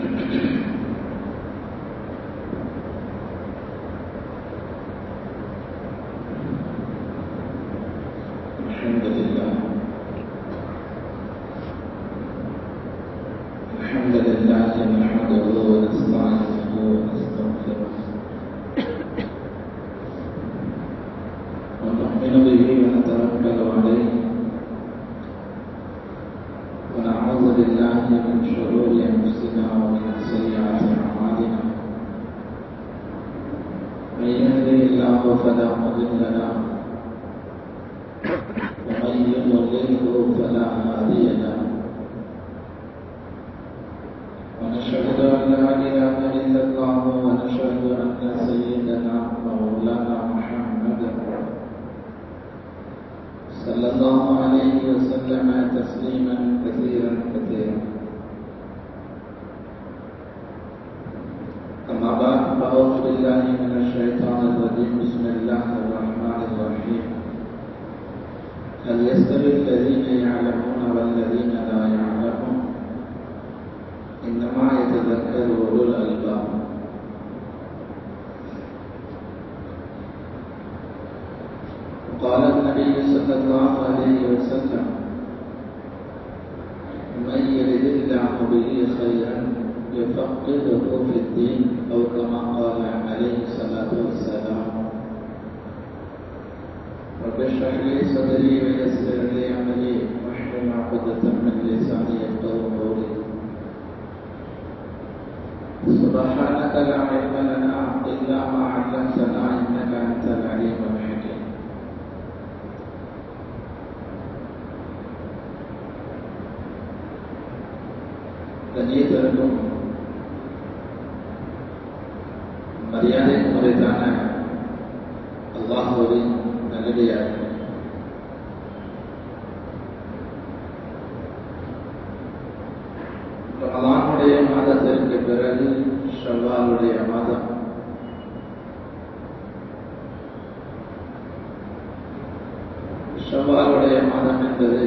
الحمد لله الحمد لله نحمده ونستعينه ونستغفره ونؤمن به ونتوكل عليه ونعوذ بالله من شرور انفسنا ومن سيئات اعمالنا من يهده الله فلا مضل له ومن يضلله فلا هادي له ونشهد ان لا اله الا الله ونشهد ان سيدنا مولانا محمدا صلى الله عليه وسلم تسليما كثيرا كثيرا اما بعد فاعوذ بالله من الشيطان الرجيم بسم الله الرحمن الرحيم هل يستوي الذين يعلمون والذين لا يعلمون إنما يتذكر أولو الألباب وقال النبي صلى الله عليه وسلم من يرد الله به خيرا يفقهه في الدين أو كما قال عليه الصلاة والسلام رب اشرح لي صدري ويسر لي امري واحلل عقدة من لساني يفقهوا قولي سبحانك لا علم لنا الا ما علمتنا انك انت العليم الحكيم கண்ணியத்திற்கும் மரியாதைக்கு முறைதான அல்லாஹுவின் நல்லடியாக ரமலானுடைய மாதத்திற்கு பிறகு ஷவ்வாலுடைய மாதம் ஷவ்வாலுடைய மாதம் என்பது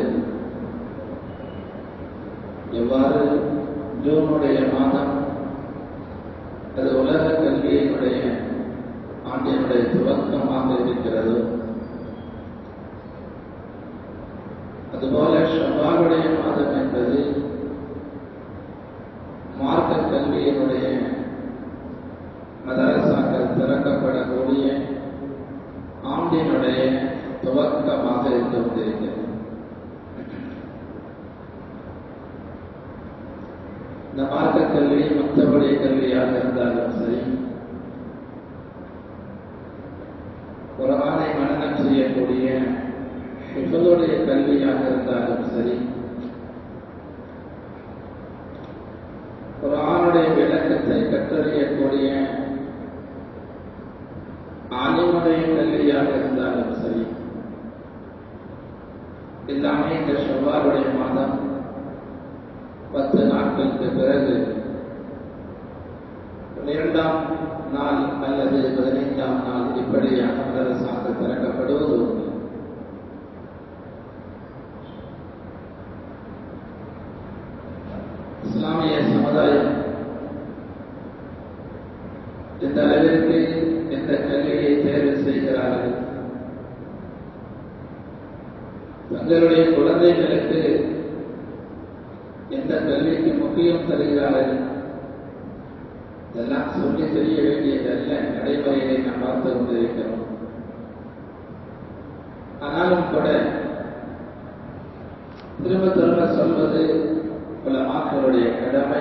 எவ்வாறு ஜூனுடைய மாதம் அது உலக கல்வியினுடைய ஆண்டினுடைய துவக்கமாக இருக்கிறது அதுபோல ஷவாலுடைய மாதம் என்பது மார்க்க கல்வியினுடைய மதரசாக்கள் திறக்கப்படக்கூடிய ஆண்டினுடைய துவக்கமாக இருந்து கொண்டிருக்கிறது இந்த மார்க்க கல்வி மற்றபடி கல்வியாக இருந்தாலும் சரி குரானை மனநம் செய்யக்கூடிய இவளுடைய கல்வியாக இருந்தாலும் சரி குரானுடைய விளக்கத்தை கற்றறியக்கூடிய ஆலிமுடைய கல்வியாக இருந்தாலும் சரி எல்லாமே இந்த செவ்வாருடைய மாதம் பத்து நாட்களுக்கு பிறகு இரண்டாம் நாள் அல்லது பதினைந்தாம் நாள் இப்படியாக மதரசாக திறக்கப்படுவது உண்டு இஸ்லாமிய சமுதாயம் இந்த அளவிற்கு எந்த கல்வியை தேர்வு செய்கிறார்கள் தங்களுடைய குழந்தைகளுக்கு எந்த கல்விக்கு முக்கியம் தருகிறார்கள் இதெல்லாம் சொல்லி தெரிய வேண்டியதல்ல நடைமுறையை நாம் பார்த்து கொண்டிருக்கிறோம் ஆனாலும் கூட திரும்ப திரும்ப சொல்வது பல மாக்களுடைய கடமை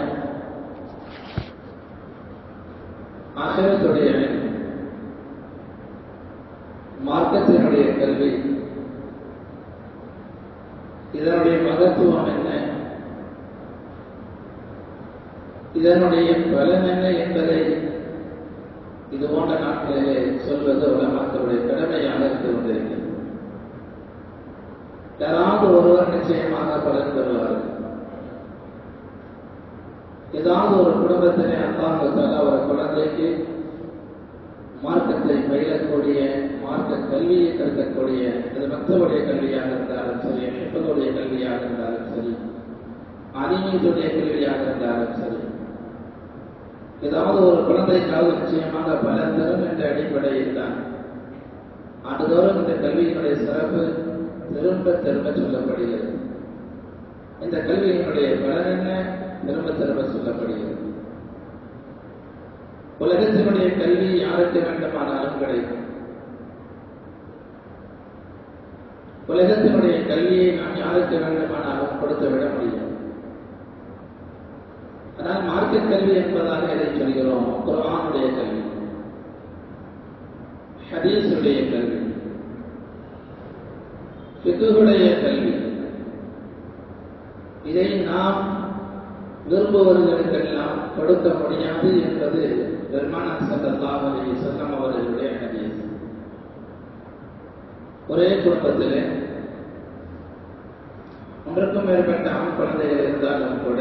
ஆசிரத்துடைய மார்க்கத்தினுடைய கல்வி இதனுடைய மகத்துவம் என்ன இதனுடைய பலன் என்ன என்பதை இது போன்ற நாட்களிலே சொல்வது உலமாக்களுடைய கடமையாக இருந்து கொண்டிருக்கிறது யாராவது ஒருவர் நிச்சயமாக பலன் பெறுவார்கள் ஏதாவது ஒரு குடும்பத்திலே அல்லாஹால ஒரு குழந்தைக்கு மார்க்கத்தை பயிலக்கூடிய மார்க்க கல்வியை கற்கக்கூடிய அது மற்றவருடைய கல்வியாக இருந்தாலும் சரி எப்பதோடைய கல்வியாக இருந்தாலும் சரி அனிமீதுடைய கல்வியாக இருந்தாலும் சரி ஏதாவது ஒரு குழந்தைக்காவது நிச்சயமாக பல தரும் என்ற அடிப்படையில் தான் ஆண்டுதோறும் இந்த கல்வியினுடைய சிறப்பு திரும்ப திரும்ப சொல்லப்படுகிறது இந்த கல்வியினுடைய பலன் என்ன திரும்ப திரும்ப சொல்லப்படுகிறது உலகத்தினுடைய கல்வி யாருக்கு வேண்டுமானாலும் கிடைக்கும் உலகத்தினுடைய கல்வியை நாம் யாருக்கு வேண்டுமானாலும் கொடுத்து விட முடியும் ஆனால் மார்க்க கல்வி என்பதாக எதை சொல்கிறோம் குரானுடைய கல்வி ஹதீஸுடைய கல்வி பிக்குடைய கல்வி இதை நாம் விரும்புவர்களுக்கெல்லாம் கொடுக்க முடியாது என்பது பெருமான சல்லல்லாஹு அலைஹி வஸல்லம் அவர்களுடைய ஹதீஸ் ஒரே குடும்பத்திலே ஒன்றுக்கும் மேற்பட்ட ஆண் குழந்தைகள் இருந்தாலும் கூட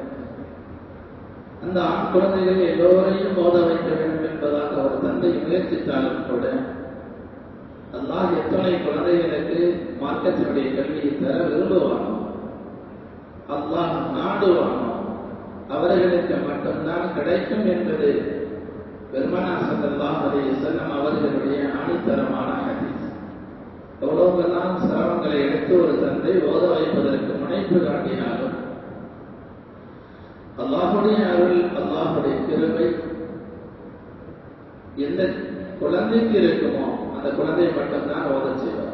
அந்த ஆண் குழந்தைகள் எல்லோரையும் போத வைக்க வேண்டும் என்பதாக ஒரு தந்தை முயற்சித்தாலும் கூட அல்லாஹ் எத்தனை குழந்தைகளுக்கு மார்க்கத்தினுடைய கல்வியை தர விரும்புவானோ அல்லாஹ் நாடுவானோ அவர்களுக்கு மட்டும்தான் கிடைக்கும் என்பது பெருமனா சல்லாஹ் அலி செல்லம் அவர்களுடைய ஆணித்தரமான ஹதீஸ் எவ்வளவுக்கெல்லாம் சிரமங்களை எடுத்து ஒரு தந்தை ஓத வைப்பதற்கு முனைப்பு காட்டினாலும் அல்லாஹுடைய அருள் அல்லாஹுடைய கிருபை எந்த குழந்தைக்கு இருக்குமோ அந்த குழந்தையை மட்டும்தான் ஓத செய்வார்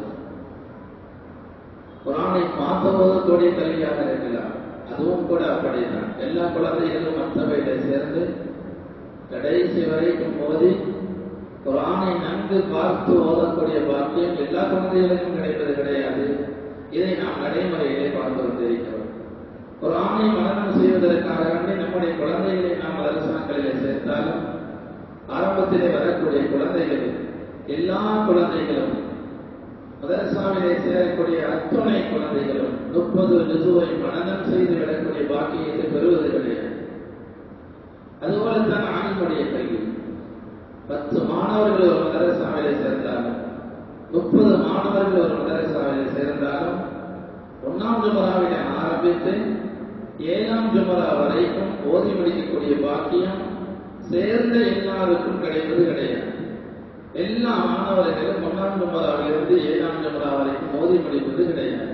குரானை பார்த்த ஓதக்கூடிய கல்வியாக இருக்கலாம் அதுவும் கூட அப்படித்தான் எல்லா குழந்தைகளும் மற்றவையில சேர்ந்து கடைசி வரைக்கும் மோதி குரானை நன்கு பார்த்து ஓதக்கூடிய பாக்கியம் எல்லா குழந்தைகளுக்கும் கிடைப்பது கிடையாது இதை நாம் நடைமுறையிலே பார்த்து வந்திருக்கிறோம் குரானை மனநம் செய்வதற்காக வேண்டி நம்முடைய குழந்தைகளை நாம் அரசாங்களிலே சேர்த்தாலும் ஆரம்பத்திலே வரக்கூடிய குழந்தைகள் எல்லா குழந்தைகளும் மதரசாவிலே சேரக்கூடிய அத்துணை குழந்தைகளும் முப்பது ரிசுவை மனநம் செய்து விடக்கூடிய பாக்கியத்தை பெறுவது கிடையாது அதுபோலத்தான் ஆணினுடைய கல்வி பத்து மாணவர்கள் ஒரு மதரசாவிலே சேர்ந்தாலும் முப்பது மாணவர்கள் ஒரு மதரசாவிலே சேர்ந்தாலும் ஒன்னாம் ஜுமராவிலே ஆரம்பித்து ஏழாம் ஜுமரா வரைக்கும் ஓதி முடிக்கக்கூடிய பாக்கியம் சேர்ந்த எல்லாருக்கும் கிடைப்பது கிடையாது எல்லா மாணவர்களும் ஒன்றாம் ஜுமராவிலிருந்து ஏழாம் ஜுமரா வரைக்கும் மோதி முடிப்பது கிடையாது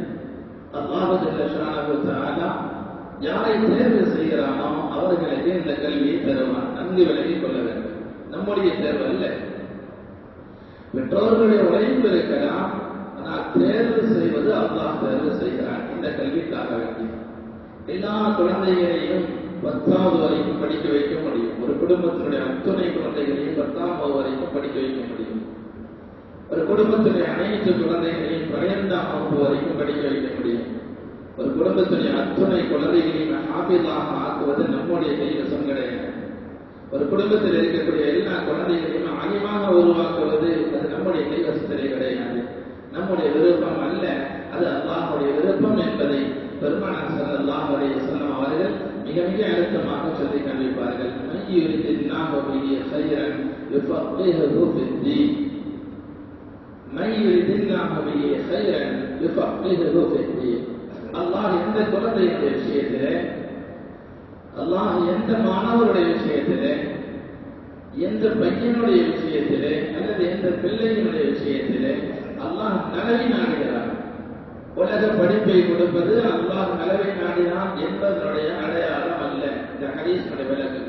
அல்லாஹு யாரை தேர்வு செய்கிறானோ அவர்களுக்கு இந்த கல்வியை தருவான் நன்கு விலகிக் கொள்ள வேண்டும் நம்முடைய தேர்வு அல்ல பெற்றோர்களுடைய உழைப்பு இருக்கலாம் ஆனால் தேர்வு செய்வது அல்லாஹ் தேர்வு செய்கிறான் இந்த கல்விக்காக வேண்டி எல்லா குழந்தைகளையும் பத்தாவது வரைக்கும் படிக்க வைக்க முடியும் ஒரு குடும்பத்தினுடைய அத்துணை குழந்தைகளையும் பத்தாம் வகுப்பு வரைக்கும் படிக்க வைக்க முடியும் ஒரு குடும்பத்தினுடைய அனைத்து குழந்தைகளையும் பன்னிரெண்டாம் வகுப்பு வரைக்கும் படிக்க வைக்க முடியும் ஒரு குடும்பத்துடைய அத்துணை குழந்தைகளையும் ஹாபிதாக ஆக்குவது நம்முடைய கைவசம் கிடையாது ஒரு குடும்பத்தில் இருக்கக்கூடிய எல்லா குழந்தைகளையும் ஆணியமாக உருவாக்குவது அது நம்முடைய கைவசத்திலே கிடையாது நம்முடைய விருப்பம் அல்ல அது அல்லாஹுடைய விருப்பம் என்பதை பெருமானார் ஸல்லல்லாஹு அலைஹி வஸல்லம் அவர்கள் மிக மிக அழுத்தமாக சொல்லி காண்பிப்பார்கள் மையுரிதில்லாஹு பிஹி கைரன் யுஃபக்கிஹுஹு ஃபித்தீன் மையுரிதில்லாஹு பிஹி கைரன் யுஃபக்கிஹுஹு ஃபித்தீன் அல்லாஹ் எந்த குழந்தையுடைய விஷயத்திலே அல்லாஹ் எந்த மாணவருடைய விஷயத்திலே எந்த பையனுடைய விஷயத்திலே அல்லது எந்த பிள்ளையினுடைய விஷயத்திலே அல்லாஹ் நலவை நாடுகிறார் உலக படிப்பை கொடுப்பது அல்லாஹ் நலவை நாடினான் என்பதனுடைய அடையாளம் அல்ல இந்த ஹதீஸுடைய விலகு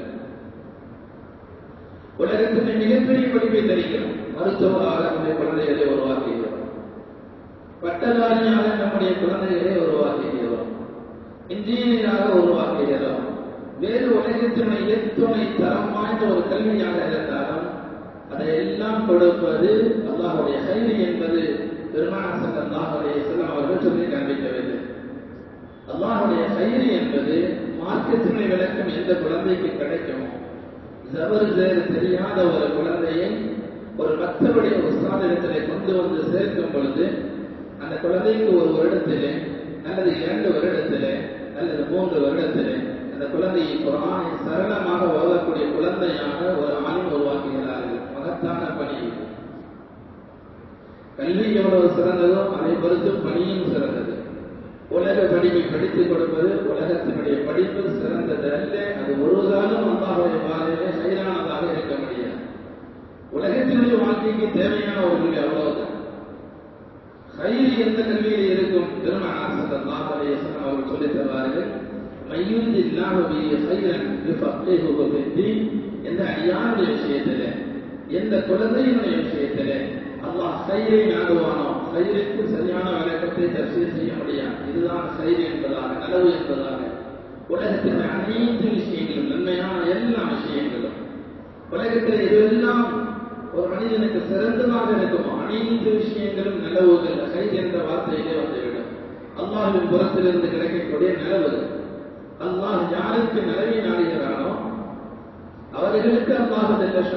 உலகத்தின் மிகப்பெரிய படிப்பை தருகிறோம் மருத்துவராக நம்முடைய குழந்தைகளை உருவாக்குகிறோம் பட்டதாரியாக நம்முடைய குழந்தைகளை உருவாக்குகிறோம் இன்ஜினியராக உருவாக்குகிறோம் வேறு உலகத்தினுடைய எத்துணை தரம் வாய்ந்த ஒரு கல்வியாக இருந்தாலும் அதை எல்லாம் கொடுப்பது அல்லாஹுடைய கைது என்பது பெருமானசன் அல்லாஹுடைய செல்லம் அவர்கள் சொல்லி காண்பிக்கவில்லை அல்லாஹுடைய கைது என்பது மார்க்கத்தினுடைய விளக்கம் எந்த குழந்தைக்கு கிடைக்கும் ஜபர் ஜேர் தெரியாத ஒரு குழந்தையை ஒரு மற்றபடிய உஸ்தாதிடத்திலே கொண்டு வந்து சேர்க்கும் பொழுது அந்த குழந்தைக்கு ஒரு வருடத்திலே அல்லது இரண்டு வருடத்திலே அல்லது மூன்று வருடத்திலே அந்த குழந்தையை குரானை சரளமாக ஓதக்கூடிய குழந்தையாக ஒரு ஆளும் உருவாக்குகிறார்கள் மகத்தான பணி கல்வி எவ்வளவு சிறந்ததோ அதை பொறுத்து பணியும் சிறந்தது உலக படிப்பை படித்துக் கொடுப்பது உலகத்தினுடைய படிப்பு சிறந்தது அல்ல அது ஒரு காலம் அல்லாஹுடைய பாதையிலே சைரானதாக இருக்க முடியாது உலகத்தினுடைய வாழ்க்கைக்கு தேவையான ஒரு கல்வி அவ்வளவுதான் கயிறு எந்த கல்வியில் இருக்கும் பெருமானார் ஸல்லல்லாஹு அலைஹி வஸல்லம் அவர்கள் சொல்லித் தருவார்கள் மையூத் இல்லாஹு பி கைரன் யுஃபக்ஹுஹு ஃபித்தீன் எந்த அடியானுடைய விஷயத்திலே எந்த குழந்தையினுடைய விஷயத்திலே அல்லாஹ் கயிறை நாடுவானோ கயிறுக்கு சரியான விளக்கத்தை தப்சீர் செய்ய முடியாது இதுதான் கயிறு என்பதாக நலவு என்பதாக உலகத்தின் அனைத்து விஷயங்களும் நன்மையான எல்லா விஷயங்களும் உலகத்தில் இதுவெல்லாம் ஒரு மனிதனுக்கு சிறந்ததாக இருக்குமோ அனைத்து விஷயங்களும் நிலவுகள் கைது என்ற வார்த்தையிலே வந்துவிடும் அல்லாஹின் புறத்திலிருந்து கிடைக்கக்கூடிய நிலவு அல்லாஹ் யாருக்கு நிலவை நாடுகிறானோ அவர்களுக்கு அல்லாஹ்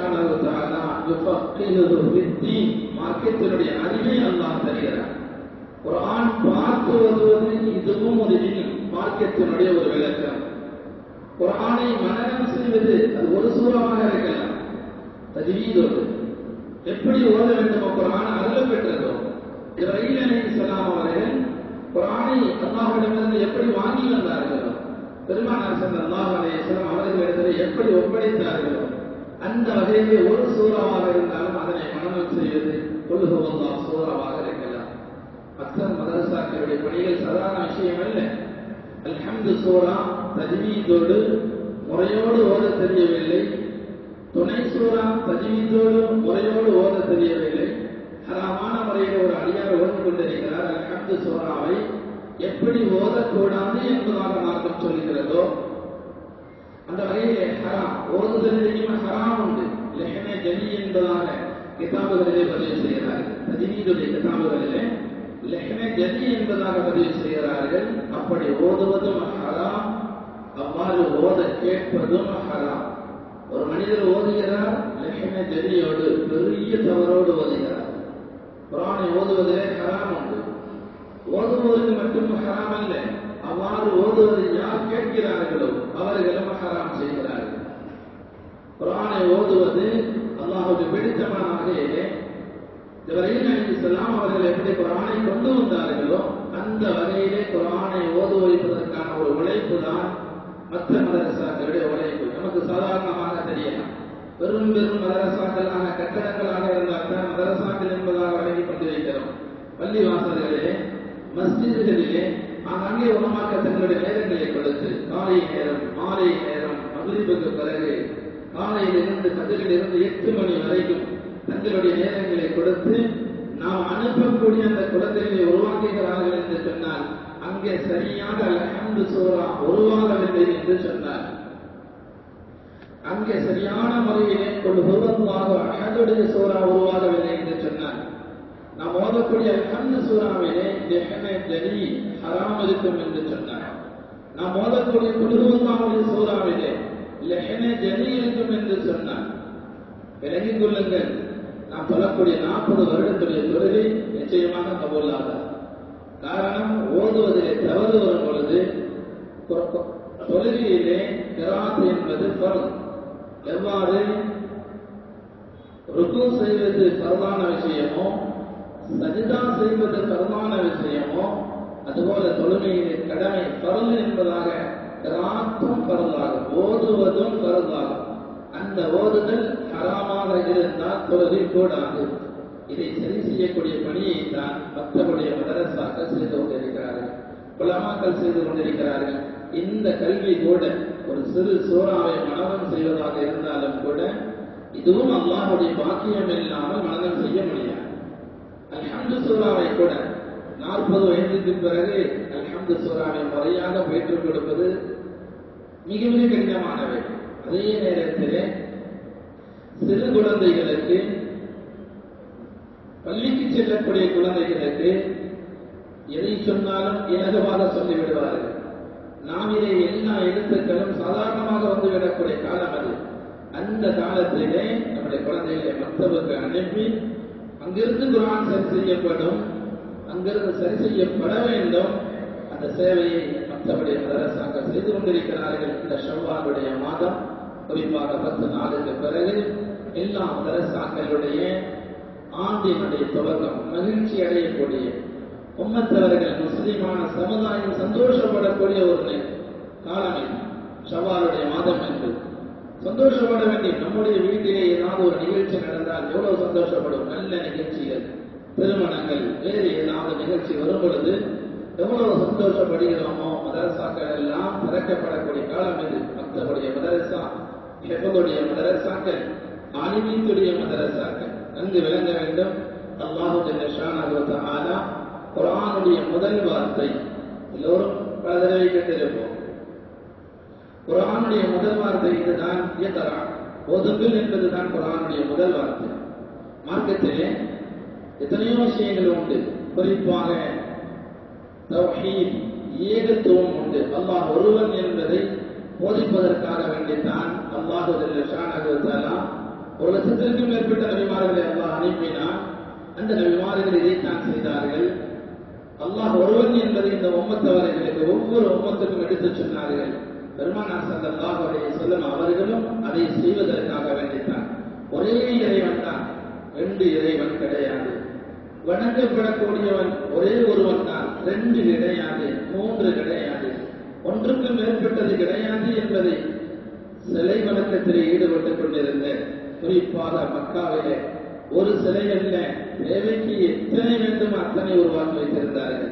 மார்க்கத்தினுடைய அறிவை அல்லாஹ் தருகிறார் ஒரு ஆண் பார்த்து வருவது இதுவும் ஒரு மார்க்கத்தினுடைய ஒரு விளக்கம் ஒரு ஆணை மனநம் செய்வது அது ஒரு சூறமாக இருக்கலாம் தஜ்வீதோடு எப்படி ஓத வேண்டுமோ குரான் அருள் பெற்றதோ இப்ராஹிம் அலைஹிஸ்ஸலாம் அவர்கள் குரானை அல்லாஹ்விடமிருந்து எப்படி வாங்கி வந்தார்களோ பெருமானார் ஸல்லல்லாஹு அலைஹி வஸல்லம் அவர்களிடத்தில் எப்படி ஒப்படைத்தார்களோ அந்த வகையிலே ஒரு சூறாவாக இருந்தாலும் அதனை மனநம் செய்வது கொள்ளுகவல்லாஹ் சூறாவாக இருக்கலாம் அக்சர் மதரசாக்களுடைய பணிகள் சாதாரண விஷயம் அல்ல அல்ஹம்து சூரா தஜ்வீதோடு முறையோடு ஓத தெரியவில்லை துணை சூறா தஜ்வீதோடு முறையோடு ஓத தெரியவில்லை ஹராமான முறையில் ஒரு அடியார் ஓதி கொண்டிருக்கிறார் அல்ஹம்து சூறாவை எப்படி ஓதக்கூடாது என்பதாக மார்க்கம் சொல்கிறதோ அந்த வகையிலே ஹராம் ஓதுதலிலேயும் ஹராம் உண்டு லெஹனே ஜலி என்பதாக கிதாபுகளிலே பதிவு செய்கிறார்கள் தஜ்வீதுடைய கிதாபுகளிலே லெஹனே ஜலி என்பதாக பதிவு செய்கிறார்கள் அப்படி ஓதுவதும் ஹராம் அவ்வாறு ஓத கேட்பதும் ஹராம் ஒரு மனிதர் ஓதுகிறார் லெஹன ஜலியோடு பெரிய தவறோடு ஓதுகிறார் குரானை ஓதுவதிலே ஹராம் உண்டு ஓதுவதற்கு மட்டும் ஹராம் அல்ல அவ்வாறு ஓதுவதை யார் கேட்கிறார்களோ அவர்களும் ஹராம் செய்கிறார்கள் குரானை ஓதுவது அல்லாஹுக்கு பிடித்தமான வகையிலே இப்ராஹிம் அலைஹிஸ்ஸலாம் அவர்கள் எப்படி குரானை கொண்டு வந்தார்களோ அந்த வகையிலே குரானை ஓது வைப்பதற்கான ஒரு உழைப்பு தான் மற்ற மதரசாக்களுடைய உழைப்பு நமக்கு சாதாரணமாக தெரியலாம் பெரும் பெரும் மதரசாக்களாக கட்டடங்களாக இருந்தால் தான் மதரசாக்கள் என்பதாக வழங்கிக் கொண்டிருக்கிறோம் பள்ளி வாசல்களிலே மஸ்ஜிதுகளிலே அங்கே உணமாக்க தங்களுடைய நேரங்களை கொடுத்து காலை நேரம் மாலை நேரம் மகிழ்வுக்கு பிறகு காலையிலிருந்து கதிரிலிருந்து எட்டு மணி வரைக்கும் தங்களுடைய நேரங்களை கொடுத்து நாம் அனுப்பக்கூடிய அந்த குழந்தைகளை உருவாக்குகிறார்கள் என்று சொன்னால் அங்கே சரியாக அல்ஹம்து சூரா உருவாகவில்லை என்று சொன்னார் அங்கே சரியான முறையிலே கொண்டு உருவமாக அகதுடைய சூறா உருவாகவில்லை என்று சொன்னார் நாம் ஓதக்கூடிய அல்ஹம்து சூறாவிலே லெஹன ஜலி ஹராம் இருக்கும் என்று சொன்னார் நாம் ஓதக்கூடிய குடும்பமாவுடைய சூறாவிலே லெஹன ஜலி இருக்கும் என்று சொன்னார் விலகிக் கொள்ளுங்கள் நாம் சொல்லக்கூடிய நாற்பது வருடத்துடைய தொழிலை நிச்சயமாக கபூலாகாது காரணம் ஓதுவதிலே தவறு வரும் பொழுது தொழுகையிலே கிராத் என்பது பரல் எவ்வாறு ருக்கு செய்வது பரவான விஷயமோ சஜிதா செய்வது பரவான விஷயமோ அதுபோல தொழுகையிலே கடமை பரல் என்பதாக கிராத்தும் பரலாகும் ஓதுவதும் பரலாகும் அந்த ஓதுதல் ஹராமாக இருந்தால் தொழுகை கூடாது இதை சரி செய்யக்கூடிய பணியை தான் மற்றவருடைய மதரசாக்கள் செய்து கொண்டிருக்கிறார்கள் குலமாக்கள் செய்து கொண்டிருக்கிறார்கள் இந்த கல்வி கூட ஒரு சிறு சூறாவை மனநம் செய்வதாக இருந்தாலும் கூட இதுவும் அல்லாஹுடைய பாக்கியம் இல்லாமல் மனநம் செய்ய முடியாது அல்ஹம்து சூறாவை கூட நாற்பது வயதுக்கு பிறகு அல்ஹம்து சூறாவை முறையாக பெற்றுக் கொடுப்பது மிக மிக கடினமானவை அதே நேரத்தில் சிறு குழந்தைகளுக்கு பள்ளிக்கு செல்லக்கூடிய குழந்தைகளுக்கு எதை சொன்னாலும் இலகுவாக சொல்லிவிடுவார்கள் நாவிலே எல்லா எழுத்துக்களும் சாதாரணமாக வந்துவிடக்கூடிய காலம் அது அந்த காலத்திலே நம்முடைய குழந்தைகளை மக்தபுக்கு அனுப்பி அங்கிருந்து குரான் சரி செய்யப்படும் அங்கிருந்து சரி செய்யப்பட வேண்டும் அந்த சேவையை மற்றபடி மதரசாக்கள் செய்து கொண்டிருக்கிறார்கள் இந்த ஷவ்வாலுடைய மாதம் குறிப்பாக பத்து நாளுக்கு பிறகு எல்லா மதரசாக்களுடைய ஆண்டினுடைய துவக்கம் மகிழ்ச்சி அடையக்கூடிய உம்மத்தவர்கள் முஸ்லிமான சமுதாயம் சந்தோஷப்படக்கூடிய ஒரு நே- காலம் இது ஷவாலுடைய மாதம் என்று சந்தோஷப்பட வேண்டிய நம்முடைய வீட்டிலே ஏதாவது ஒரு நிகழ்ச்சி நடந்தால் எவ்வளவு சந்தோஷப்படும் நல்ல நிகழ்ச்சிகள் திருமணங்கள் வேறு ஏதாவது நிகழ்ச்சி வரும் பொழுது எவ்வளவு சந்தோஷப்படுகிறோமோ மதரசாக்கள் எல்லாம் திறக்கப்படக்கூடிய காலம் இது மக்களுடைய மதரசா ஹெபதுடைய மதரசாக்கள் ஆலிமீத்துடைய மதரசாக்கள் நன்கு விளங்க வேண்டும் அல்லாஹு ஜல்ல ஷானஹு தஆலா குர்ஆனுடைய முதல் வார்த்தை எல்லோரும் பல தடவை கேட்டிருப்போம் குர்ஆனுடைய முதல் வார்த்தை இதுதான் இயக்கரா ஒதுங்குல் என்பதுதான் குர்ஆனுடைய முதல் வார்த்தை மார்க்கத்திலே எத்தனையோ விஷயங்கள் உண்டு குறிப்பாக தௌஹீத் ஏகத்துவம் உண்டு அல்லாஹ் ஒருவன் என்பதை போதிப்பதற்காக வேண்டித்தான் அல்லாஹு ஜல்ல ஷானஹு தஆலா ஒரு லட்சத்திற்கும் மேற்பட்ட நபிமார்களை அல்லாஹ் அனுப்பினான் அந்த நபிமார்கள் இதைத்தான் செய்தார்கள் அல்லாஹ் ஒருவன் என்பதை இந்த உம்மத்தவர்களுக்கு ஒவ்வொரு உம்மத்துக்கும் எடுத்துச் சொன்னார்கள் பெருமானார் ஸல்லல்லாஹு அலைஹி வஸல்லம் அவர்களும் அதை செய்வதற்காக வேண்டித்தான் ஒரே இறைவன் தான் ரெண்டு இறைவன் கிடையாது வணங்கப்படக்கூடியவன் ஒரே ஒருவன் தான் ரெண்டு கிடையாது மூன்று கிடையாது ஒன்றுக்கு மேற்பட்டது கிடையாது என்பதை சிலை வணக்கத்திலே ஈடுபட்டுக் கொண்டிருந்த குறிப்பாக மக்காவிலே ஒரு சிலை அல்ல தேவைக்கு எத்தனை வேண்டும் அத்தனை உருவாக்கி வைத்திருந்தார்கள்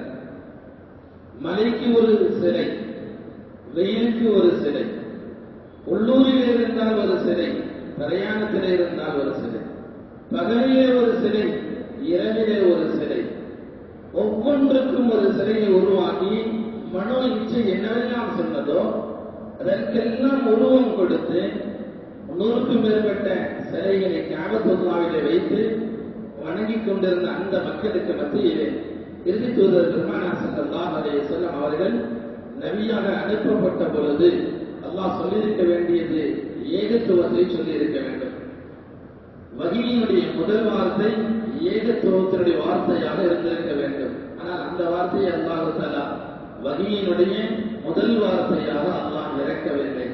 மலைக்கு ஒரு சிலை வெயிலுக்கு ஒரு சிலை உள்ளூரில் இருந்தால் ஒரு சிலை பிரயாணத்திலே இருந்தால் ஒரு சிலை பகலிலே ஒரு சிலை இரவிலே ஒரு சிலை ஒவ்வொன்றுக்கும் ஒரு சிலையை உருவாக்கி மனோ இச்சை என்னவெல்லாம் சொன்னதோ அதற்கெல்லாம் உருவம் கொடுத்து நூறுக்கும் மேற்பட்ட சிலைகளை காபத்துல்லாவிலே வைத்து வணங்கிக் கொண்டிருந்த அந்த மக்களுக்கு மத்தியிலே இறுதி தூதர் பெருமானா ஸல்லல்லாஹு அலைஹி வஸல்லம் அவர்கள் நபியாக அனுப்பப்பட்ட பொழுது அல்லாஹ் சொல்லியிருக்க வேண்டியது ஏகத்துவத்தை சொல்லியிருக்க வேண்டும் வகியினுடைய முதல் வார்த்தை ஏகத்துவத்தினுடைய வார்த்தையாக இருந்திருக்க வேண்டும் ஆனால் அந்த வார்த்தையை அல்லாஹ் தஆலா வகியினுடைய முதல் வார்த்தையாக அல்லாஹ் இறக்கவில்லை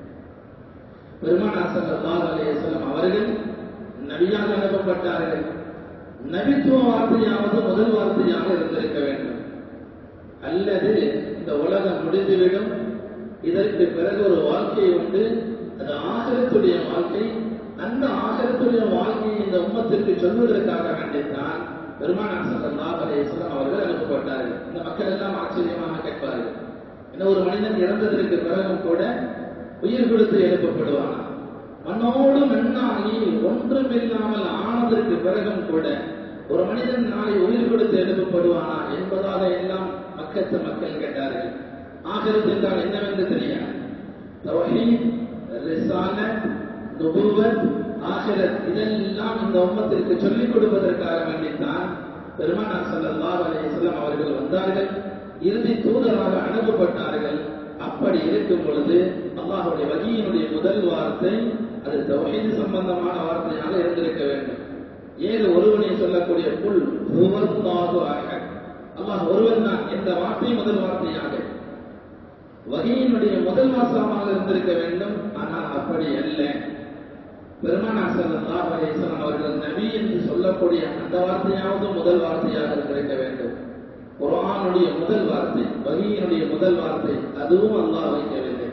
பெருமானா ஸல்லல்லாஹு அலைஹி வஸல்லம் அவர்கள் நபியாக அனுப்பப்பட்டார்கள் நபித்துவ வார்த்தையாவது முதல் வார்த்தையாக இருந்திருக்க வேண்டும் அல்லது இந்த உலகம் முடிந்துவிடும் இதற்கு பிறகு ஒரு வாழ்க்கை உண்டு அது ஆகரத்துடைய வாழ்க்கை அந்த ஆகரத்துடைய வாழ்க்கையை இந்த உம்மத்திற்கு சொல்வதற்காக வேண்டித்தான் பெருமானார் ஸல்லல்லாஹு அலைஹி வஸல்லம் அவர்கள் அனுப்பப்பட்டார்கள் இந்த மக்கள் எல்லாம் ஆச்சரியமாக கேட்பார்கள் என்ன ஒரு மனிதன் இறந்ததற்கு பிறகும் கூட உயிர் கொடுத்து எழுப்பப்படுவானா மண்ணோடு மண்ணாகி ஒன்றுமில்லாமல் ஆனதற்கு பிறகும் கூட ஒரு மனிதன் நாளை உயிர் கொடுத்து எழுப்பப்படுவானா என்பதாக எல்லாம் மக்கத்து மக்கள் கேட்டார்கள் ஆகிறது என்றால் என்னவென்று தெரியாது தௌஹீத், ரிசாலத், நுபுவத், ஆகிரத் இதெல்லாம் இந்த உம்மத்திற்கு சொல்லிக் கொடுப்பதற்காக வேண்டித்தான் பெருமானார் ஸல்லல்லாஹு அலைஹி வஸல்லம் அவர்கள் வந்தார்கள் இறுதி தூதராக அனுப்பப்பட்டார்கள் அப்படி இருக்கும் பொழுது அல்லாஹ்வுடைய வகியினுடைய முதல் வார்த்தை அது தௌஹீத் சம்பந்தமான வார்த்தையாக இருந்திருக்க வேண்டும் ஏக ஒருவனை சொல்லக்கூடிய புல் ஹுவல்லாஹு அஹத் அல்லாஹ் ஒருவன் தான் என்ற வார்த்தை முதல் வார்த்தையாக வகையினுடைய முதல் வாசகமாக இருந்திருக்க வேண்டும் ஆனால் அப்படி அல்ல பெருமானார் ஸல்லல்லாஹு அலைஹி வஸல்லம் அவர்கள் நபி என்று சொல்லக்கூடிய அந்த வார்த்தையாவது முதல் வார்த்தையாக இருந்திருக்க வேண்டும் குர்ஆனுடைய முதல் வார்த்தை வகையினுடைய முதல் வார்த்தை அதுவும் அல்லாஹ் வைக்கவில்லை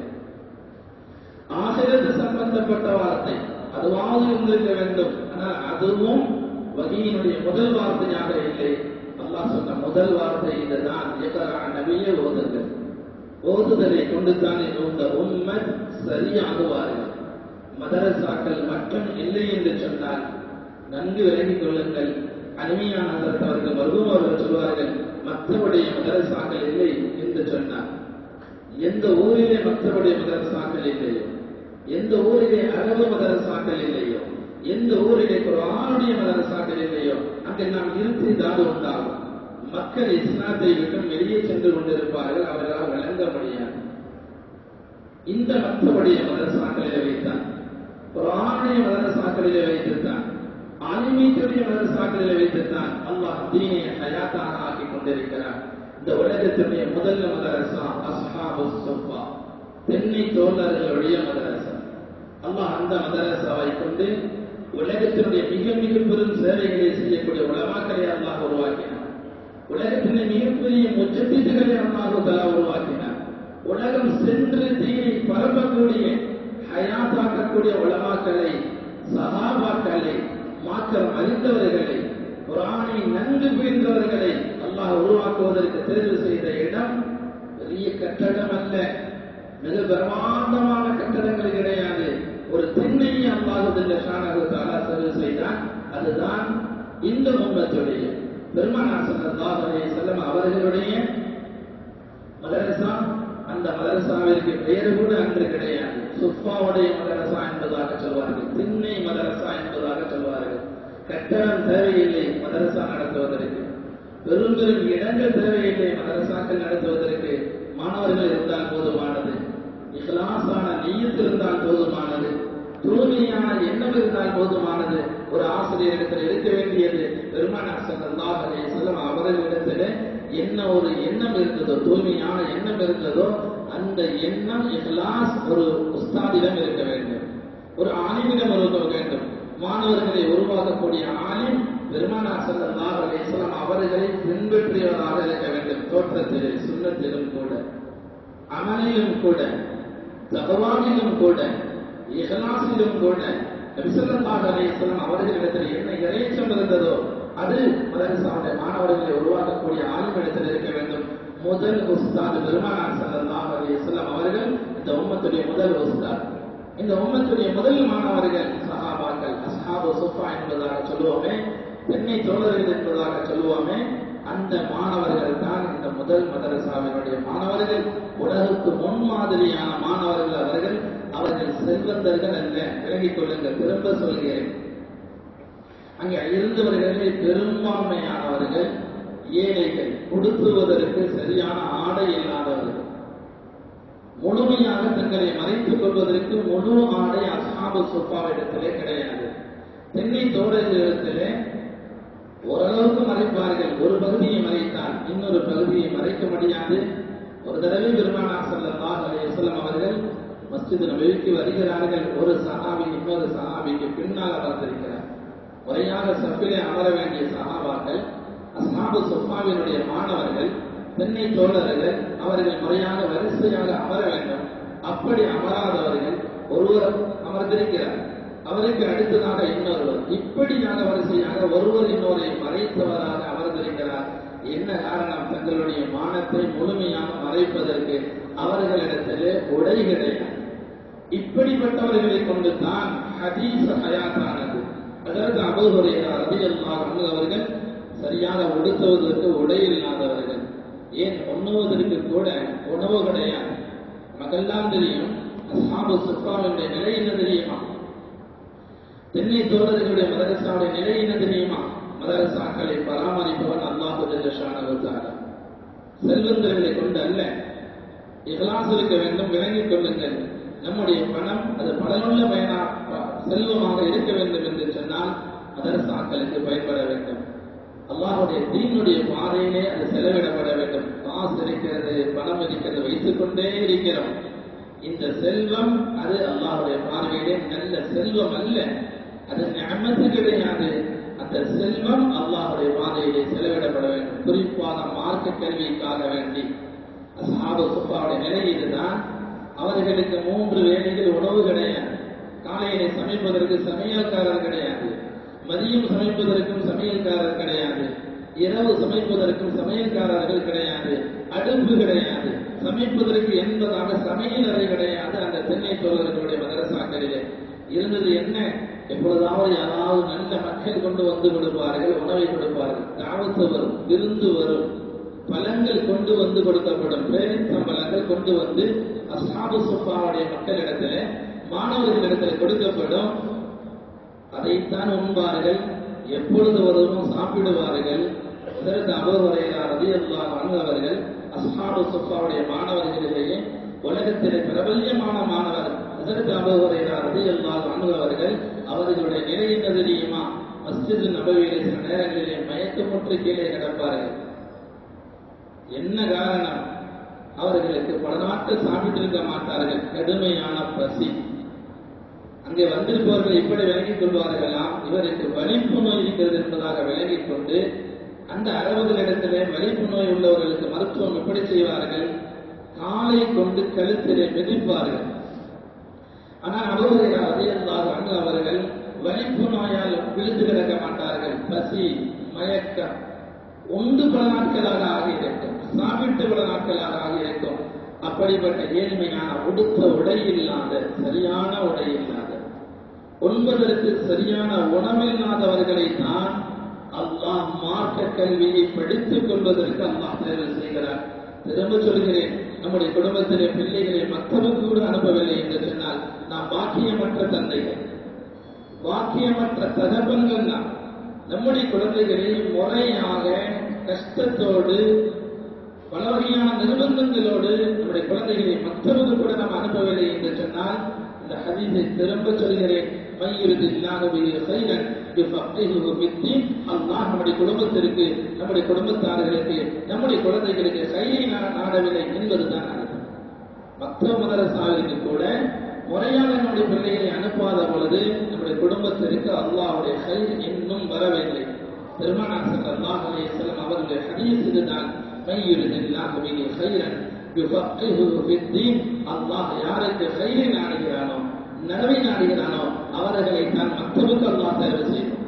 ஆசிரியத்து சம்பந்தப்பட்ட வார்த்தை அதுவாவது இருந்திருக்க வேண்டும் ஆனால் அதுவும் வகையினுடைய முதல் வார்த்தையாக இல்லை அல்லாஹ் சொன்ன முதல் வார்த்தை இதுதான் இக்ரா நபியே ஓதுங்கள் ஓதுதலை கொண்டு தான் இந்த உம்மத் சரியாகுவார்கள் மதரசாக்கள் மட்டும் இல்லை என்று சொன்னால் நன்கு விலகிக் கொள்ளுங்கள் அருமையான அவர்கள் மருகும் அவர்கள் சொல்வார்கள் மற்றபடிய மதரசாக்கள் இல்லை என்று சொன்னார் எந்த ஊரிலே மற்றபடிய மதரசாக்கள் இல்லையோ எந்த ஊரிலே அரபு மதரசாக்கள் இல்லையோ எந்த ஊரிலே குரானுடைய மதரசாக்கள் இல்லையோ அங்கே நாம் இருத்தி தான் உண்டாகும் மக்கள் இஸ்லாத்தை விட்டு வெளியே சென்று கொண்டிருப்பார்கள் அவர்களால் விளங்க முடியாது இந்த மற்றபடிய மதரசாக்களிலே வைத்தான் குரானுடைய மதரசாக்களிலே வைத்திருந்தான் ஆலிமீத்துடைய மதரசாக்களிலே வைத்திருந்தான் அல்லாஹ் தீனை ஹயாத்தாக ஆக்கிக் கொண்டிருக்கிறார் இந்த உலகத்தினுடைய முதல் மதரசா அஸ்ஹாபு சுஃபா தென்னை தோழர்களுடைய மதரசா அல்லாஹ் அந்த மதரசாவை கொண்டு உலகத்தினுடைய மிக மிக பெரும் சேவைகளை செய்யக்கூடிய உலமாக்களை அல்லாஹ் உருவாக்கினார் உலகத்தின் மிகப்பெரிய முச்சத்திட்டுகளை அல்லாஹு தலா உருவாக்கினார் உலகம் சென்று தீயை பரப்பக்கூடிய ஹயாத்தாக்கக்கூடிய உலமாக்களை சகாபாக்களை மாற்றம் அறிந்தவர்களை குரானை நன்கு புரிந்தவர்களை அல்லாஹ் உருவாக்குவதற்கு தேர்வு செய்த இடம் பெரிய கட்டடம் அல்ல மிக பிரமாண்டமான கட்டடங்கள் கிடையாது ஒரு திண்ணையை அல்லாஹுல்ல ஷானகு தாலா தேர்வு செய்தான் அதுதான் இந்த உம்மத்துடைய பெருமானார் ஸல்லல்லாஹு அலைஹி வஸல்லம் அவர்களுடைய மதரசா அந்த மதரசாவிற்கு பெயர் கூட அன்று கிடையாது சுஃபாவுடைய மதரசா என்பதாக சொல்வார்கள் திண்ணை மதரசா என்பதாக சொல்வார்கள் கட்டடம் தேவையில்லை மதரசா நடத்துவதற்கு பெரும் பெரும் இடங்கள் தேவையில்லை மதரசாக்கள் நடத்துவதற்கு மாணவர்கள் இருந்தால் போதுமானது இஹ்லாஸான நீயத்து இருந்தால் போதுமானது தூய்மையான எண்ணம் இருந்தால் போதுமானது ஒரு ஆசிரியரிடத்தில் இருக்க வேண்டியது பெருமானார் ஸல்லல்லாஹு அலைஹி வஸல்லம் அவர்களிடத்தில் என்ன ஒரு எண்ணம் இருந்ததோ தூய்மையான எண்ணம் இருந்ததோ அந்த எண்ணம் இஹ்லாஸ் ஒரு உஸ்தாதிடம் இருக்க வேண்டும் ஒரு ஆலிமிடம் இருக்க வேண்டும் மாணவர்களை உருவாக்கக்கூடிய ஆலிம் பெருமானார் ஸல்லல்லாஹு அலைஹி வஸல்லம் அவர்களை பின்பற்றியவராக இருக்க வேண்டும் தோற்றத்திலே சுண்ணத்திலும் கூட அமலிலும் கூட தகவானிலும் கூட இஹ்லாஸிலும் கூட நபி ஸல்லல்லாஹு அலைஹி வஸல்லம் அவர்களிடத்தில் என்ன இறைச்சம் இருந்ததோ அது மதரசாவுடைய மாணவர்களை உருவாக்கக்கூடிய ஆளுமிடத்தில் இருக்க வேண்டும் முதல் உஸ்தாத் பெருமானார் ஸல்லல்லாஹு அலைஹி வஸல்லம் அவர்கள் இந்த உம்மத்துடைய முதல் உஸ்தாத் இந்த உம்மத்துடைய முதல் மாணவர்கள் சஹாபாக்கள் அஸ்ஹாபு சுஃபா என்பதாக சொல்லுவோமே தென்னை தோழர்கள் என்பதாக சொல்லுவோமே அந்த மாணவர்கள் தான் இந்த முதல் மதரசாவினுடைய மாணவர்கள் உலகுக்கு முன்மாதிரியான மாணவர்கள் அவர்கள் அவர்கள் செல்வந்தர்கள் அல்ல விலகிக் கொள்ளுங்கள் திரும்ப சொல்கிறேன் அங்கே இருந்தவர்களில் பெரும்பான்மையானவர்கள் ஏழைகள் உடுத்துவதற்கு சரியான ஆடை இல்லாதவர்கள் முழுமையாக தங்களை மறைத்துக் கொள்வதற்கு முழு ஆடை அசாபு சுப்பாவிடத்திலே கிடையாது தென்னை தோழர்களிடத்திலே ஓரளவுக்கு மறைப்பார்கள் ஒரு பகுதியை மறைத்தால் இன்னொரு பகுதியை மறைக்க முடியாது ஒரு தடவை பெருமானார் ஸல்லல்லாஹு அலைஹி வஸல்லம் அவர்கள் மஸ்ஜித் நபிக்கு வருகிறார்கள் ஒரு சஹாபி இன்னொரு சஹாபிக்கு பின்னால் அமர்ந்திருக்கிறார் முறையாக சஃபிலே அமர வேண்டிய சஹாபாக்கள் அஸ்ஹாபு சுஃபாவினுடைய மாணவர்கள் தென்னை தோழர்கள் அவர்கள் முறையாக வரிசையாக அமர வேண்டும் அப்படி அமராதவர்கள் ஒருவர் அமர்ந்திருக்கிறார் அவருக்கு அடுத்ததாக இன்னொருவர் இப்படியாக வரிசையாக ஒருவர் இன்னொரை மறைத்தவராக அமர்ந்திருக்கிறார் என்ன காரணம் தங்களுடைய மானத்தை முழுமையாக மறைப்பதற்கு அவர்களிடத்திலே உடை கிடையாது இப்படிப்பட்டவர்களை கொண்டு தான் ஹதீஸ் ஹயாத்தானது அதாவது அபுஹுரையா ரலியல்லாஹு அன்ஹு அவர்கள் சரியாக உடுத்துவதற்கு உடை இல்லாதவர்கள் ஏன் உண்ணுவதற்கு கூட உணவு கிடையாது நமக்கெல்லாம் தெரியும் அஸ்ஹாபு சுஃபாவினுடைய நிலை என்ன தெரியுமா தென்னை தோழர்களுடைய மதரசாவுடைய நிலை என்ன தெரியுமா மதரசாக்களை பராமரிப்பவன் அல்லாஹு ஜல்லஷானவத்தால செல்வந்தர்களை கொண்டு அல்ல இஹ்லாஸ் இருக்க வேண்டும் விளங்கிக் கொள்ளுங்கள் நம்முடைய பணம் அது பலனுள்ள பயனா செல்வமாக இருக்க வேண்டும் என்று சொன்னால் மதரசாக்களுக்கு பயன்பட வேண்டும் அல்லாஹுடைய தீனுடைய பாதையிலே அது செலவிடப்பட வேண்டும் காசு இருக்கிறது பணம் இருக்கிறது வைத்துக் கொண்டே இருக்கிறோம் இந்த செல்வம் அது அல்லாஹுடைய பார்வையிலே நல்ல செல்வம் அல்ல அது நியமத்து கிடையாது அந்த செல்வம் அல்லாஹுடைய பாதையிலே செலவிடப்பட வேண்டும் குறிப்பாக மார்க்க கல்விக்காக வேண்டி அசாபு சுப்பாவுடைய நிலை இதுதான் அவர்களுக்கு மூன்று வேலைகள் உணவு கிடையாது காலையிலே சமைப்பதற்கு சமையல்காரர் கிடையாது மதியம் சமைப்பதற்கும் சமையல்காரர் கிடையாது இரவு சமைப்பதற்கும் சமையல்காரர்கள் கிடையாது அடுப்பு கிடையாது சமைப்பதற்கு என்பதாக சமையல் அறை கிடையாது அந்த தென்னை தோழர்களுடைய மதரசாக்களிலே இருந்தது என்ன எப்பொழுதாவது யாராவது நல்ல மக்கள் கொண்டு வந்து கொடுப்பார்கள் உணவை கொடுப்பார்கள் தாவத்து வரும் விருந்து வரும் பழங்கள் கொண்டு வந்து கொடுக்கப்படும் பேரித்தம்பழங்கள் கொண்டு வந்து அசாபு சுப்பாவுடைய மக்களிடத்தில் மாணவர்களிடத்தில் கொடுக்கப்படும் அதைத்தான் உண்பார்கள் எப்பொழுது வருவதும் சாப்பிடுவார்கள் அதற்கு அபுவரையார் ரதியல்லாஹு அன்ஹு அவர்கள் அஸ்ஹாபு சுஃபாவுடைய மாணவர்களிலேயே உலகத்திலே பிரபல்யமான மாணவர் அதற்கு அபுவரையார் ரதியல்லாஹு அன்ஹு அவர்கள் அவர்களுடைய நிலை என்ன தெரியுமா மஸ்ஜித் நபவியிலே சில நேரங்களிலே மயக்கமுற்று கீழே கிடப்பார்கள் என்ன காரணம் அவர்களுக்கு பல நாட்கள் சாப்பிட்டிருக்க மாட்டார்கள் கடுமையான பசி அங்கே வந்திருப்பவர்கள் இப்படி விளங்கிக் கொள்வார்களாம் இவருக்கு வலிப்பு நோய் இருக்கிறது என்பதாக விளங்கிக் கொண்டு அந்த அரபுகளிடத்திலே வலிப்பு நோய் உள்ளவர்களுக்கு மருத்துவம் எப்படி செய்வார்கள் காலை கொண்டு கழுத்திலே மிதிப்பார்கள் ஆனால் அவர்கள் அதிகமாக அங்கு அவர்கள் வலிப்பு நோயால் விழுந்து கிடக்க மாட்டார்கள் பசி மயக்கம் ஒன்று பல நாட்களாக ஆகியிருக்கும் சாப்பிட்டு பல நாட்களாக ஆகியிருக்கும் அப்படிப்பட்ட ஏழ்மையான உடுத்த உடை இல்லாத சரியான உடை இல்லாத உண்பதற்கு சரியான உணவில்லாதவர்களை தான் அல்லாஹ் மார்க்க கல்வியை படித்துக் கொள்வதற்கு அல்லாஹ் தேர்வு செய்கிறார் திரும்ப சொல்கிறேன் நம்முடைய குடும்பத்திலே பிள்ளைகளை மக்களுக்கு கூட அனுப்பவில்லை என்று சொன்னால் நாம் பாக்கியமற்ற தந்தைகள் பாக்கியமற்ற தகவல்கள் நாம் நம்முடைய குழந்தைகளை முறையாக கஷ்டத்தோடு பல வகையான நிர்பந்தங்களோடு நம்முடைய குழந்தைகளை மற்றவர்கள் கூட நாம் அனுப்பவில்லை என்று சொன்னால் இந்த ஹதீஸை திரும்ப சொல்கிறேன் மையிறுதி இல்லாதவையை சைரன் அல்லாஹ் நம்முடைய குடும்பத்திற்கு நம்முடைய குடும்பத்தார்களுக்கு நம்முடைய குழந்தைகளுக்கு கையை நாடவில்லை என்பதுதான் அர்த்தம் மற்ற மதரசாவிற்கு கூட முறையாக நம்முடைய பிள்ளைகளை அனுப்பாத பொழுது நம்முடைய குடும்பத்திற்கு அல்லாஹுடைய கை இன்னும் வரவில்லை பெருமானாசன் அல்லாஹ் அலையம் அவர்களுடைய ஹதீஸ் இதுதான் மையுறுதில்லாஹுவின் ஹைரன் அல்லாஹ் யாருக்கு ஹைரை நாடுகிறானோ நனவை நாடுகிறானோ அவர்களை தான் மக்களுக்கு அல்லாஹ் தேர்வு செய்யும்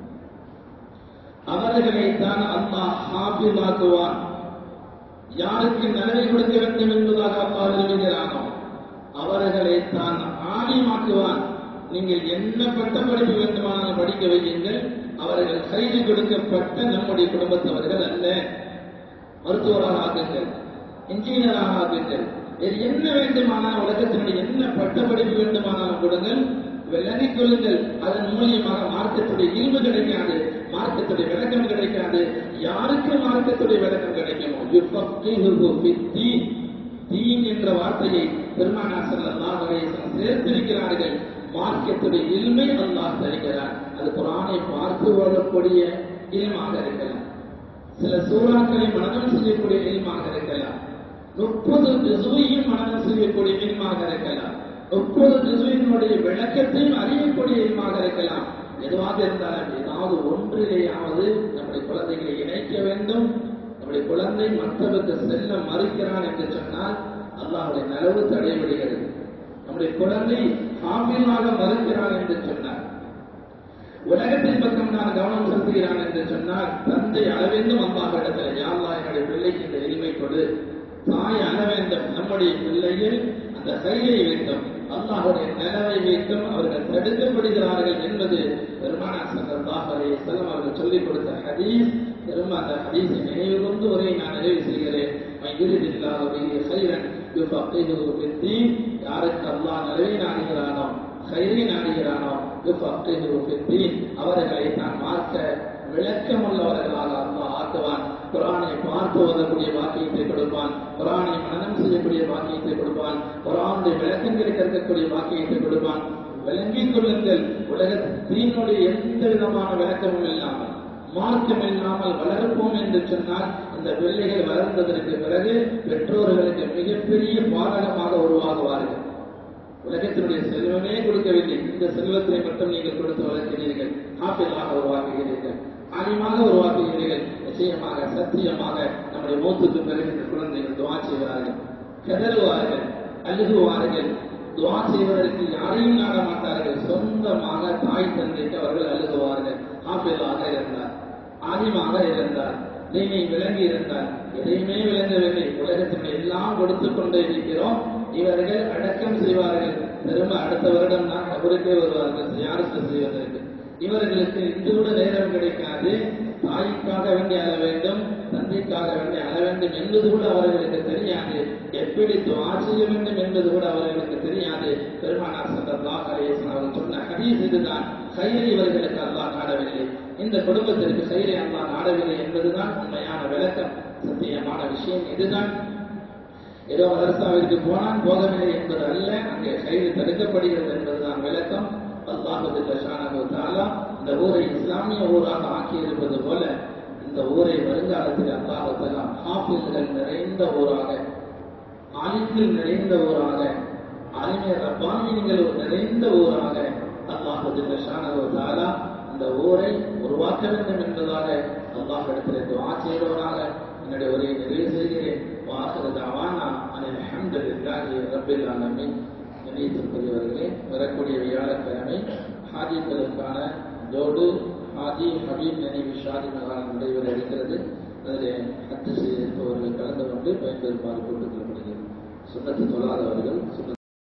அவர்களை தான் அல்லாஹ் ஹாபிலாக்குவான் யாருக்கு நனவை கொடுக்க வேண்டும் என்பதாக அல்லாஹ் விரும்புகிறானோ அவர்களை தான் ஆணிமாக்குவான் நீங்கள் என்ன பட்ட படிப்பு வேண்டுமானாலும் படிக்க வையுங்கள் அவர்கள் கைது கொடுக்கப்பட்ட நம்முடைய குடும்பத்தவர்கள் அல்ல மருத்துவராக ஆகுங்கள் இன்ஜினியராக ஆகுங்கள் வேறு என்ன வேண்டுமானாலும் உலகத்தினுடைய என்ன பட்ட படிப்பு வேண்டுமானாலும் கொடுங்கள் விளங்கிக் கொள்ளுங்கள் அதன் மூலியமாக மார்க்கத்துடைய இல்மு கிடைக்காது மார்க்கத்துடைய விளக்கம் கிடைக்காது யாருக்கு மார்க்கத்துடைய விளக்கம் கிடைக்குமோ தீன் என்ற வார்த்தையை பெருமானாசன் அல்லாஹ் சேர்த்திருக்கிறார்கள் மார்க்கத்துடைய இல்மை அல்லாஹ் தருகிறார் அது குரானை பார்த்து வரக்கூடிய இல்மாக இருக்கலாம் சில சூறாக்களை மனநம் செய்யக்கூடிய இல்மாக இருக்கலாம் முப்பது திசுவையும் மனநம் செய்யக்கூடிய இல்மாக இருக்கலாம் முப்பது திசுவினுடைய விளக்கத்தையும் அறியக்கூடிய இல்மாக இருக்கலாம் எதுவாக இருந்தாலும் ஏதாவது ஒன்றிலேயாவது நம்முடைய குழந்தைகளை இணைக்க வேண்டும் நம்முடைய குழந்தை மற்றவருக்கு செல்ல மறுக்கிறான் என்று சொன்னால் அல்லாஹுடைய நலவு தடைபடுகிறது நம்முடைய குழந்தை காமியமாக மறுக்கிறான் என்று சொன்னார் உலகத்தின் பக்கம் நான் கவனம் செலுத்துகிறான் என்று சொன்னால் தந்தை அளவென்றும் அம்மாக இடத்துல யாழ்லா என்னுடைய பிள்ளைக்கு இந்த எளிமை கொடு தாய் அள வேண்டும் நம்முடைய பிள்ளையில் அந்த கையை வேண்டும் அல்லாஹுடைய நிலவை வைக்கும் அவர்கள் தடுக்கப்படுகிறார்கள் என்பது பெருமானா சல்லாஹ் அலி செல்லம் அவர்கள் சொல்லிக் கொடுத்த ஹதீஸ் திரும்ப அந்த ஹதீஸை நினைவு கொண்டு உரை நான் நிறைவு செய்கிறேன் யாருக்கு அல்லாஹ் நிறைவை நாடுகிறானோ கைரை நாடுகிறானோ அவர்களை தான் மாற்ற விளக்கமுள்ளவர்களாக அல்லாஹ் ஆக்குவான் குரானை பார்த்து ஓதக்கூடிய வாக்கியத்தை கொடுப்பான் குரானை மனநம் செய்யக்கூடிய வாக்கியத்தை கொடுப்பான் குரானுடைய விளக்கங்களை கற்கக்கூடிய வாக்கியத்தை கொடுப்பான் விளங்கிக் கொள்ளுங்கள் உலகத்தினுடைய எந்த விதமான விளக்கமும் இல்லாமல் மார்க்கம் இல்லாமல் வளர்ப்போம் என்று சொன்னால் அந்த பிள்ளைகள் வளர்ந்ததற்கு பிறகு பெற்றோர்களுக்கு மிகப்பெரிய பாதகமாக உருவாகுவார்கள் உலகத்தினுடைய செல்வமே கொடுக்கவில்லை இந்த செல்வத்தை மட்டும் நீங்கள் கொடுத்து வளர்க்கிறீர்கள் ஆப்பிளாக உருவாக்குகிறீர்கள் ஆலிமாக உருவாக்குகிறீர்கள் நிச்சயமாக சத்தியமாக நம்முடைய மூத்துக்கு பிறகு இந்த குழந்தைகள் துவா செய்வார்கள் கதறுவார்கள் அழுகுவார்கள் துவா செய்வதற்கு யாரையும் நாட மாட்டார்கள் சொந்தமாக தாய் தந்தைக்கு அவர்கள் அழுகுவார்கள் ஆப்பிளாக இருந்தார் ஆலிமாக இருந்தார் தீனை விளங்கி இருந்தார் எதையுமே விளங்கவில்லை உலகத்தின் எல்லாம் கொடுத்து கொண்டே இருக்கிறோம் இவர்கள் அடக்கம் செய்வார்கள் திரும்ப அடுத்த வருடம் தான் கபருக்கே வருவார்கள் யாருக்கு செய்வதற்கு இவர்களுக்கு இது கூட நேரம் கிடைக்காது தாய்க்காக வேண்டி அழ வேண்டும் தந்தைக்காக வேண்டி அழ வேண்டும் என்பது கூட அவர்களுக்கு தெரியாது எப்படி துவா செய்ய வேண்டும் என்பது கூட அவர்களுக்கு தெரியாது பெருமானார் சல்லல்லாஹு அலைஹி வஸல்லம் அவர்கள் சொன்ன ஹதீஸ் இதுதான் கயிறை இவர்களுக்கு அல்லாஹ் நாடவில்லை இந்த குடும்பத்திற்கு கயிறை அல்லாஹ் நாடவில்லை என்பதுதான் உண்மையான விளக்கம் சத்தியமான விஷயம் இதுதான் ஏதோ மதரசாவிற்கு போனால் போகவில்லை என்பது அல்ல அங்கே கைது தடுக்கப்படுகிறது என்பதுதான் விளக்கம் அல்லாஹு இந்த ஊரை இஸ்லாமிய ஊராக ஆக்கியிருப்பது போல இந்த ஊரை வருங்காலத்தில் அல்லாஹு ஹாஃபில்கள் நிறைந்த ஊராக ஆலிம்கள் நிறைந்த ஊராக ஆலிமே ரப்பானியங்கள் நிறைந்த ஊராக அல்லாஹு தாலா அந்த ஊரை உருவாக்க வேண்டும் என்பதாக அல்லாஹ் இடத்திலே துஆ செய்தவனாக என்னுடைய உரையை நிறைவு செய்கிறேன் வாசல் தாவானா அனில் அல்ஹம்துலில்லாஹி ரப்பில் ஆலமீன் இணையத்திற்குரியவர்களே வரக்கூடிய வியாழக்கிழமை ஹாஜிகளுக்கான ஜோடு ஹாஜி ஹபீப் நினைவு ஷாதி மகால் நடைபெற இருக்கிறது அதில் ஹஜ் செய்திருப்பவர்கள் கலந்து கொண்டு பயன்பெறுமாறு கொண்டு கொள்ளப்படுகிறது சுண்ணத்து தொழாதவர்கள் சுண்ணத்து